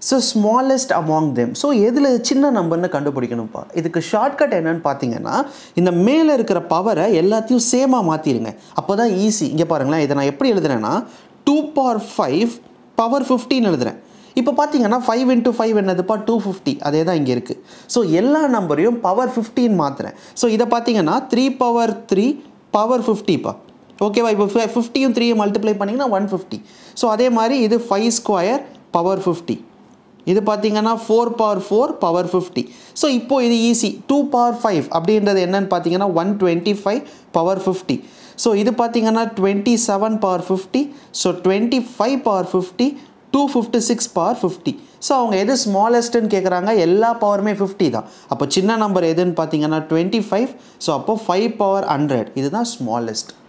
so smallest among them so எதில் சின்ன நம்பர்னு கண்டுபிடிக்கணும்ப்பா இதுக்கு ஷார்ட்கட் என்னன்னு பார்த்தீங்கன்னா இந்த மேலே இருக்கிற பவரை எல்லாத்தையும் சேமாக மாற்றிடுங்க அப்போ தான் ஈஸி இங்கே பாருங்களேன் இதை நான் எப்படி எழுதுறேன்னா டூ பவர் ஃபைவ் பவர் ஃபிஃப்டின்னு எழுதுறேன் இப்போ பார்த்தீங்கன்னா ஃபைவ் இன்ட்டு ஃபைவ் என்னதுப்பா டூ ஃபிஃப்டி அதே தான் இங்கே இருக்குது ஸோ எல்லா நம்பரையும் பவர் ஃபிஃப்டின் மாற்றுறேன் ஸோ இதை பார்த்தீங்கன்னா த்ரீ பவர் த்ரீ பவர் ஃபிஃப்டிப்பா ஓகேவா இப்போ ஃபிஃப்டியும் த்ரீயும் மல்டிப்ளை பண்ணிங்கன்னா ஒன் ஃபிஃப்டி ஸோ அதே மாதிரி இது ஃபைவ் ஸ்கொயர் பவர் ஃபிஃப்டி இது பார்த்தீங்கன்னா four power four power fifty so இப்போ இது ஈஸி டூ பவர் ஃபைவ் அப்படின்றது என்னன்னு பார்த்தீங்கன்னா one twenty five power fifty so இது பார்த்தீங்கன்னா twenty seven power fifty so twenty five power fifty two fifty six power fifty so அவங்க எது ஸ்மாலஸ்ட்டுன்னு கேட்குறாங்க எல்லா பவருமே ஃபிஃப்டி தான் அப்போ சின்ன நம்பர் எதுன்னு பார்த்தீங்கன்னா டுவெண்ட்டி ஃபைவ் ஸோ அப்போ ஃபைவ் பவர் ஹண்ட்ரட் இதுதான் ஸ்மாலஸ்ட்